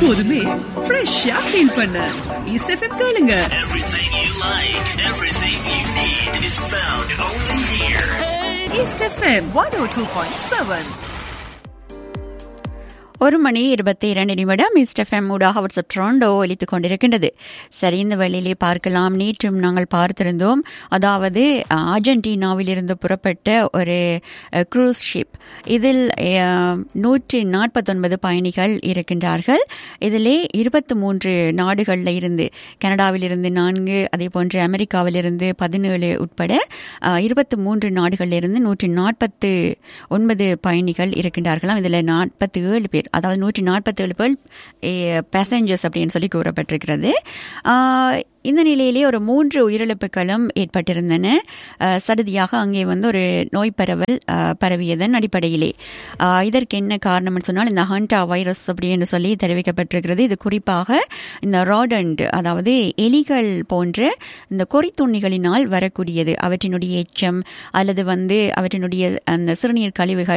எப்போதுமே ஃப்ரெஷ்ஷா ஃபீல் பண்ண ஈஸ்ட் எஃப்எம் கேளுங்க Everything you like, everything you need is found only here. East FM one O two point seven ஒரு மணி இருபத்தி இரண்டு நிமிடம் இஸ்டெஃப்எம் ஊடாக வாட்ஸ்அப் ட்ரோண்டோ ஒலித்துக் கொண்டிருக்கின்றது சரி இந்த வேளையிலே பார்க்கலாம் நேற்றும் நாங்கள் பார்த்திருந்தோம் அதாவது அஹ், அர்ஜென்டினாவிலிருந்து புறப்பட்ட ஒரு க்ரூஸ் ஷிப் இதில் அஹ், நூற்றி நாற்பத்தொன்பது பயணிகள் இருக்கின்றார்கள் இதிலே இருபத்தி மூன்று நாடுகளில் இருந்து கனடாவிலிருந்து நான்கு அதே போன்று அமெரிக்காவிலிருந்து பதினேழு உட்பட இருபத்தி மூன்று நாடுகளிலிருந்து நூற்றி நாற்பத்து ஒன்பது பயணிகள் இருக்கின்றார்களாம் இதில் நாற்பத்தி ஏழு பேர் அதாவது நூற்றி நாற்பத்தேழு பேர் பேசஞ்சர்ஸ் அப்படின்னு சொல்லி கூறப்பட்டிருக்கிறது ஆஹ், இந்த நிலையிலே ஒரு மூன்று உயிரிழப்புகளும் ஏற்பட்டிருந்தன ஆஹ், சடுதியாக அங்கே வந்து ஒரு நோய் பரவல் ஆஹ், பரவியதன் அடிப்படையிலே ஆஹ், இதற்கு என்ன காரணம்னு சொன்னால் இந்த ஹண்டா வைரஸ் அப்படின்னு சொல்லி தெரிவிக்கப்பட்டிருக்கிறது இது குறிப்பாக இந்த ராடண்ட் அதாவது எலிகள் போன்ற இந்த கொறித்துண்ணிகளினால் வரக்கூடியது அவற்றினுடைய எச்சம் அல்லது வந்து அவற்றினுடைய அந்த சிறுநீர் கழிவுகள்